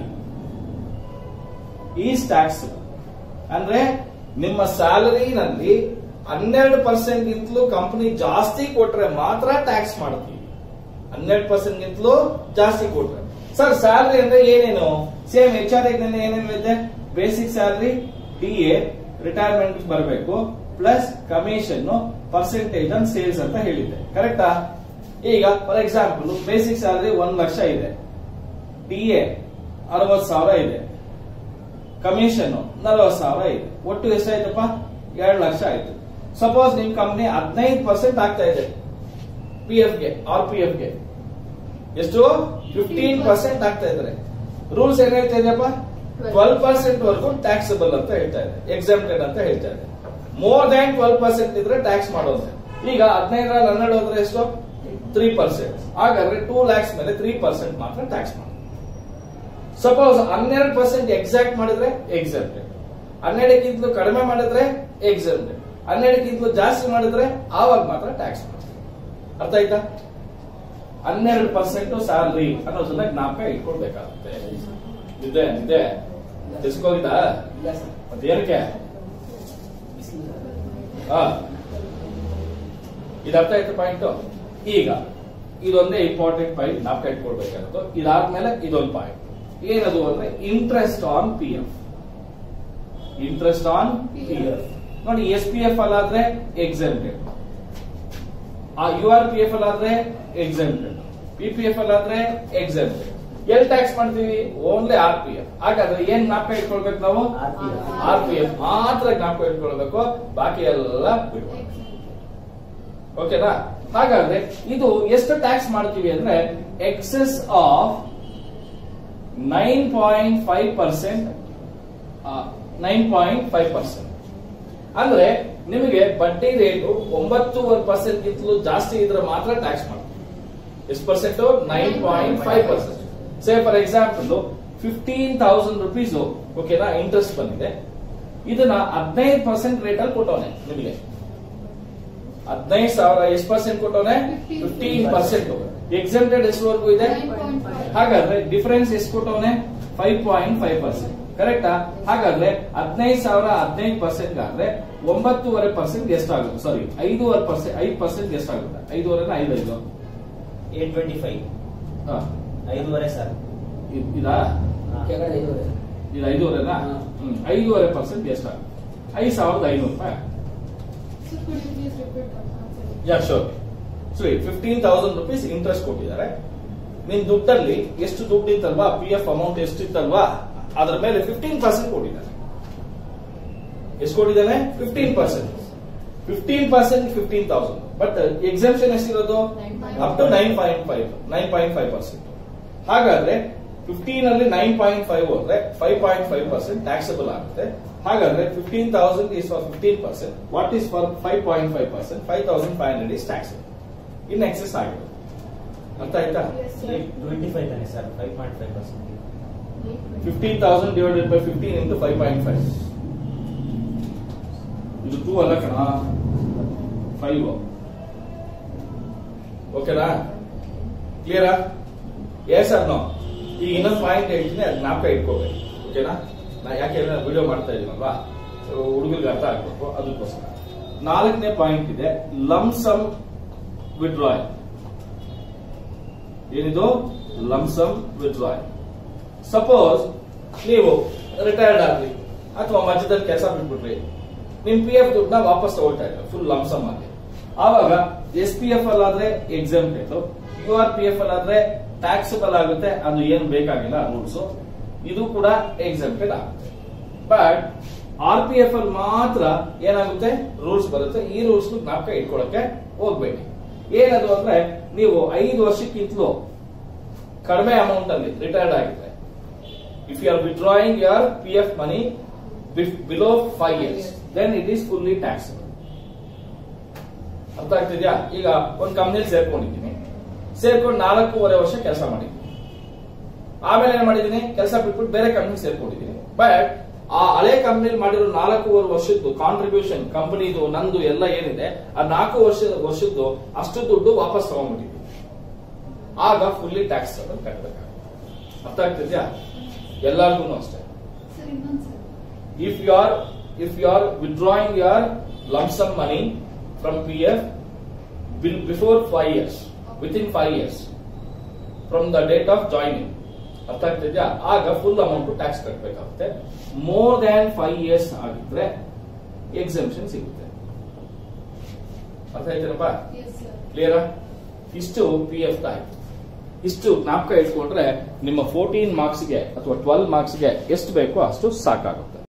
is tax ಅಂದ್ರೆ ನಿಮ್ಮ ಸ್ಯಾಲರಿನಲ್ಲಿ ಹನ್ನೆರಡು ಪರ್ಸೆಂಟ್ ಗಿಂತಲೂ ಕಂಪನಿ ಜಾಸ್ತಿ ಕೊಟ್ರೆ ಮಾತ್ರ ಟ್ಯಾಕ್ಸ್ ಮಾಡ್ತೀವಿ ಹನ್ನೆರಡು ಪರ್ಸೆಂಟ್ ಗಿಂತಲೂ ಜಾಸ್ತಿ ಕೊಟ್ರೆ ಸರ್ ಸ್ಯಾಲರಿ ಅಂದ್ರೆ ಏನೇನು ಸೇಮ್ ಎಚ್ ಆರ್ ಏನೇನಿದೆ basic salary D A retirement ಬರಬೇಕು plus commission percentage on sales ಅಂತ ಹೇಳಿದ್ದೆ ಕರೆಕ್ಟಾ ಈಗ ಫಾರ್ ಎಕ್ಸಾಂಪಲ್ ಬೇಸಿಕ್ ಸ್ಯಾಲರಿ ಒಂದ್ ಲಕ್ಷ ಇದೆ ಡಿ ಎ ಅರವತ್ ಸಾವಿರ ಇದೆ ಕಮಿಷನ್ ನಲವತ್ತು ಸಾವಿರ ಇದೆ ಒಟ್ಟು ಎಷ್ಟಾಯ್ತಪ್ಪ ಎರಡು ಲಕ್ಷ ಆಯ್ತು ಸಪೋಸ್ ನಿಮ್ ಕಂಪ್ನಿ ಹದಿನೈದು ಪರ್ಸೆಂಟ್ ಆಗ್ತಾ ಇದೆ ಪಿ ಎಫ್ ಗೆ ಆರ್ ಪಿ ಎಫ್ ಗೆ ಎಷ್ಟು ಫಿಫ್ಟೀನ್ ಪರ್ಸೆಂಟ್ ಆಗ್ತಾ ಇದ್ದಾರೆ ರೂಲ್ಸ್ ಏನ್ ಹೇಳ್ತಾ ಇದೆಯಪ್ಪ ಟ್ವೆಲ್ ಪರ್ಸೆಂಟ್ ವರೆಗೂ ಟ್ಯಾಕ್ಸಬಲ್ ಅಂತ ಹೇಳ್ತಾ ಇದೆ ಎಕ್ಸಾಮ್ಟೆಡ್ ಅಂತ ಹೇಳ್ತಾ ಇದೆ ಮೋರ್ ದ್ಯಾನ್ ಟ್ವೆಲ್ ಪರ್ಸೆಂಟ್ ಇದ್ರೆ ಟ್ಯಾಕ್ಸ್ ಮಾಡೋದು ಈಗ ಹದಿನೈದರಲ್ಲಿ ಹನ್ನೆರಡು ಹೋದ್ರೆ ಎಷ್ಟು ತ್ರೀ ಪರ್ಸೆಂಟ್ ಹಾಗಾದ್ರೆ ಟೂ ಲ್ಯಾಕ್ಸ್ ಮೇಲೆ ತ್ರೀ ಪರ್ಸೆಂಟ್ ಮಾತ್ರ ಟ್ಯಾಕ್ಸ್ ಮಾಡಿ ಸಪೋಸ್ ಹನ್ನೆರಡು ಪರ್ಸೆಂಟ್ ಎಕ್ಸಾಕ್ಟ್ ಮಾಡಿದ್ರೆ ಎಕ್ಸಾಮ್ಟೆಡ್ ಹನ್ನೆರಡಕ್ಕಿಂತಲೂ ಕಡಿಮೆ ಮಾಡಿದ್ರೆ ಎಕ್ಸಾಮ್ಟೆಡ್ ಹನ್ನೆರಡಕ್ಕಿಂತಲೂ ಜಾಸ್ತಿ ಮಾಡಿದ್ರೆ ಆವಾಗ ಮಾತ್ರ ಟ್ಯಾಕ್ಸ್ ಮಾಡ್ತೀವಿ ಅರ್ಥ ಆಯ್ತಾ ಹನ್ನೆರಡು ಪರ್ಸೆಂಟ್ ಸ್ಯಾಲ್ರಿ ಅನ್ನೋದನ್ನ ಜ್ಞಾಪಕ ಇಟ್ಕೊಳ್ಬೇಕಾಗುತ್ತೆ ಇದೆ ಇದೆ ತಿಳ್ಸ್ಕೋಗಿದ್ದಾ ಇಲ್ಲ ಸರ್ ಮತ್ತೆ ಏನಕ್ಕೆ ಹಾ ಇದು ಅರ್ಥ ಆಯ್ತು ಪಾಯಿಂಟ್ ಈಗ ಇದೊಂದೇ ಇಂಪಾರ್ಟೆಂಟ್ ಪಾಯಿಂಟ್ ಜ್ಞಾಪಕ ಇಟ್ಕೊಳ್ಬೇಕಾಗುತ್ತೆ ಇದಾದ್ಮೇಲೆ ಇದೊಂದು ಪಾಯಿಂಟ್ ಏನದು ಅಂದ್ರೆ interest on P F interest on P F ನೋಡಿ ಎಸ್ ಪಿ ಎಫ್ ಅಲ್ಲಾದ್ರೆ ಎಕ್ಸೆಂಪ್ಟೆಡ್ ಆ ಯು ಆರ್ ಪಿ ಎಫ್ ಅಲ್ಲಾದ್ರೆ ಎಕ್ಸೆಂಪ್ಟೆಡ್ ಪಿ ಪಿ ಎಫ್ ಅಲ್ಲಾದ್ರೆ ಎಕ್ಸೆಂಪ್ಟೆಡ್ ಎಲ್ಲಿ ಟ್ಯಾಕ್ಸ್ ಮಾಡ್ತೀವಿ ಓನ್ಲಿ ಆರ್ ಪಿ ಎಫ್ ಹಾಗಾದ್ರೆ ಏನ್ ಜ್ಞಾಪಕ ಇಟ್ಕೊಳ್ಬೇಕು ನಾವು RPF. ಆರ್ ಪಿ ಎಫ್ ಮಾತ್ರ ಜ್ಞಾಪಕ ಇಟ್ಕೊಳ್ಬೇಕು ಬಾಕಿ ಎಲ್ಲ ಬಿಡುವ ಓಕೆನಾ ಹಾಗಾದ್ರೆ ಇದು ಎಷ್ಟು ಟ್ಯಾಕ್ಸ್ ಮಾಡ್ತೀವಿ ಅಂದ್ರೆ excess of nine point five percent nine point five percent ಅಂದ್ರೆ ನಿಮಗೆ ಬಡ್ಡಿ ರೇಟು ಒಂಬತ್ತೂವರೆ ಪರ್ಸೆಂಟ್ ಗಿಂತಲೂ ಜಾಸ್ತಿ ಇದ್ರೆ ಮಾತ್ರ ಟ್ಯಾಕ್ಸ್ ಮಾಡ್ತೀವಿ ಎಷ್ಟು percent nine point five percent say for example fifteen thousand rupees ಓಕೆನಾ ಇಂಟ್ರೆಸ್ಟ್ ಬಂದಿದೆ ಇದನ್ನ ಹದಿನೈದು ಪರ್ಸೆಂಟ್ ರೇಟ್ ಅಲ್ಲಿ ಕೊಟ್ಟವನೆ ನಿಮಗೆ ಹದಿನೈದು ಸಾವಿರ ಎಷ್ಟು ಪರ್ಸೆಂಟ್ ಕೊಟ್ಟವನೆ ಫಿಫ್ಟೀನ್ ಪರ್ಸೆಂಟ್ ಎಕ್ಸೆಂಟೆಡ್ ಎಷ್ಟುವರೆಗೂ ಇದೆ ಹಾಗಾದ್ರೆ ಡಿಫರೆನ್ಸ್ ಎಷ್ಟು ಕೊಟ್ಟವನೆ ಫೈವ್ ಪಾಯಿಂಟ್ ಫೈವ್ ಪರ್ಸೆಂಟ್ ಕರೆಕ್ಟಾ ಹಾಗಾದ್ರೆ ಹದಿನೈದು ಸಾವಿರ ಹದಿನೈದು ಪರ್ಸೆಂಟ್ ಆದ್ರೆ ಒಂಬತ್ತೂವರೆ ಪರ್ಸೆಂಟ್ ಎಷ್ಟಾಗುತ್ತೆ ಸಾರಿ ಐದೂವರೆ ಪರ್ಸೆಂಟ್ ಐದು ಪರ್ಸೆಂಟ್ ಎಷ್ಟಾಗುತ್ತೆ ಐದೂವರೆ ಐದು ಐದು ಏಟ್ ಟ್ವೆಂಟಿ ಫೈವ್ ಹಾ. ಐದೂವರೆ ಸರ್ ಇದ್- ಇದಾ ಕೆಳಗಡೆ ಐದೂವರೆ ಇದು ಐದೂವರೆನಾ ಹಾ. ಹ್ಮ್ ಐದೂವರೆ ಪರ್ಸೆಂಟ್ ಎಷ್ಟಾಗುತ್ತೆ ಐದು ಸಾವಿರದ ಐನೂರು ರೂಪಾಯಿ So could you please repeat that answer? Yeah sure so fifteen thousand rupees interest ಕೊಟ್ಟಿದ್ದಾರೆ ನಿನ್ ದುಡ್ಡಲ್ಲಿ ಎಷ್ಟು ದುಡ್ಡು ಇತ್ತಲ್ವಾ ಪಿ ಎಫ್ ಅಮೌಂಟ್ ಎಷ್ಟಿತ್ತಲ್ವಾ ಅದ್ರ ಮೇಲೆ ಫಿಫ್ಟೀನ್ ಪರ್ಸೆಂಟ್ ಕೊಟ್ಟಿದ್ದಾರೆ ಎಷ್ಟು ಕೊಟ್ಟಿದ್ದಾನೆ fifteen percent fifteen percent fifteen thousand but exemption ಎಷ್ಟಿರೋದು up to nine point five nine point five percent ಹಾಗಾದ್ರೆ ಫಿಫ್ಟೀನ್ ಅಲ್ಲಿ ನೈನ್ ಪಾಯಿಂಟ್ ಫೈವ್ ಹೋದ್ರೆ five point five percent taxable ಆಗುತ್ತೆ ಹಾಗಾದ್ರೆ fifteen thousand is for fifteen percent what is for five point five percent five thousand five hundred is taxable in excess ಆಗಿದೆ ಅರ್ಥ ಆಯ್ತಾ Yes, sir. Twenty five ತಾನೆ sir five point five percent fifteen thousand divided by fifteen into five point five ಇದು two ಅಲ್ಲ ಕಣ five ಓಕೆನಾ ಕ್ಲಿಯರಾ yes sir no ಈಗ ಇನ್ನೊಂದು ಪಾಯಿಂಟ್ ಹೇಳ್ತೀನಿ ಅದು ಜ್ಞಾಪಕ ಇಟ್ಕೋಬೇಕು ಓಕೆನಾ ನಾ ಯಾಕೆ ವಿಡಿಯೋ ಮಾಡ್ತಾ ಇದೀನಲ್ವಾ ಹುಡುಗರಿಗೆ ಅರ್ಥ ಆಗ್ಬೇಕು ಅದಕ್ಕೋಸ್ಕರ ನಾಲ್ಕನೇ ಪಾಯಿಂಟ್ ಇದೆ ಲಮ್ಸಮ್ ವಿಡ್ರಾಯಲ್ ಏನಿದು ಲಮ್ಸಮ್ ವಿಡ್ರಾಯಲ್ ಸಪೋಸ್ ನೀವು ರಿಟೈರ್ಡ್ ಆದ್ರಿ ಅಥವಾ ಮಧ್ಯದಲ್ಲಿ ಕೆಲಸ ಬಿಟ್ಬಿಟ್ರಿ ನಿಮ್ ಪಿ ಎಫ್ ದುಡ್ಡನ್ನ ವಾಪಸ್ ತಗೊಳ್ತಾ ಇದ್ದಾರೆ ಫುಲ್ ಲಂಸಮ್ ಆಗಿ ಆವಾಗ ಎಸ್ ಪಿ ಎಫ್ ಅಲ್ಲಾದ್ರೆ exempted U R P F ಅಲ್ಲಾದ್ರೆ ಟ್ಯಾಕ್ಸಬಲ್ ಆಗುತ್ತೆ ಅದು ಏನು ಬೇಕಾಗಿಲ್ಲ ರೂಲ್ಸ್ ಇದು ಕೂಡ ಎಕ್ಸಾಮ್ಟೆಡ್ ಆಗುತ್ತೆ ಬಟ್ ಆರ್ ಪಿ ಎಫ್ ಅಲ್ಲಿ ಮಾತ್ರ ಏನಾಗುತ್ತೆ ರೂಲ್ಸ್ ಬರುತ್ತೆ ಈ ರೂಲ್ಸ್ ಜ್ಞಾಪಕ ಇಟ್ಕೊಳಕ್ಕೆ ಹೋಗ್ಬೇಡಿ ಏನದು ಅಂದ್ರೆ ನೀವು ಐದು ವರ್ಷಕ್ಕಿಂತಲೂ ಕಡಿಮೆ ಅಮೌಂಟ್ ಅಲ್ಲಿ ರಿಟೈರ್ಡ್ ಆಗಿದೆ if you are withdrawing your P F money below five years then it is fully taxable ಅರ್ಥ ಆಗ್ತಿದ್ಯಾ ಈಗ ಒಂದು ಕಂಪ್ನಿಲಿ ಸೇರ್ಕೊಂಡಿದ್ದೀನಿ ಸೇರ್ಕೊಂಡು ನಾಲ್ಕೂವರೆ ವರ್ಷ ಕೆಲಸ ಮಾಡಿದ್ದೀನಿ ಆಮೇಲೆ ಏನ್ ಮಾಡಿದ್ದೀನಿ ಕೆಲಸ ಬಿಟ್ಬಿಟ್ಟು ಬೇರೆ ಕಂಪ್ನಿ ಸೇರ್ಕೊಂಡಿದ್ದೀನಿ ಬಟ್ ಆ ಹಳೆ ಕಂಪ್ನಿಲಿ ಮಾಡಿರೋ ನಾಲ್ಕೂವರೆ ವರ್ಷದ್ದು ಕಾಂಟ್ರಿಬ್ಯೂಷನ್ ಕಂಪನಿದು ನಂದು ಎಲ್ಲ ಏನಿದೆ ಆ ನಾಲ್ಕು ವರ್ಷದ ವರ್ಷದ್ದು ಅಷ್ಟು ದುಡ್ಡು ವಾಪಸ್ ತಗೊಂಡ್ಬಿಟ್ಟಿದ್ದೀನಿ ಆಗ ಫುಲ್ಲಿ ಟ್ಯಾಕ್ಸ್ ಕಟ್ಟಬೇಕಾಗುತ್ತೆ ಅರ್ಥ ಆಗ್ತಿದ್ಯಾ ಎಲ್ಲರಿಗೂ ಅಷ್ಟೇ Sir, ಇನ್ನೊಂದ್ sir. if you are if you are withdrawing your lump sum money from PF be- before five years, within five years from the date of joining, ಅರ್ಥ ಆಗ್ತಿದ್ಯಾ ಆಗ ಫುಲ್ ಅಮೌಂಟ್ ಟ್ಯಾಕ್ಸ್ ಕಟ್ಟಬೇಕಾಗುತ್ತೆ ಮೋರ್ ದ್ಯಾನ್ ಫೈವ್ ಇಯರ್ಸ್ ಆಗಿದ್ರೆ exemption ಸಿಗುತ್ತೆ ಅರ್ಥ ಆಯ್ತೇನಪ್ಪ Yes, sir. ಕ್ಲಿಯರಾ ಇಷ್ಟು P F ಆಯ್ತು ಇಷ್ಟು ಜ್ಞಾಪಕ ಇಟ್ಕೊಂಡ್ರೆ ನಿಮ್ಮ ಫೋರ್ಟೀನ್ ಮಾರ್ಕ್ಸ್ಗೆ ಅಥವಾ ಟ್ವೆಲ್ ಮಾರ್ಕ್ಸ್ಗೆ ಎಷ್ಟು ಬೇಕೋ ಅಷ್ಟು ಸಾಕಾಗುತ್ತೆ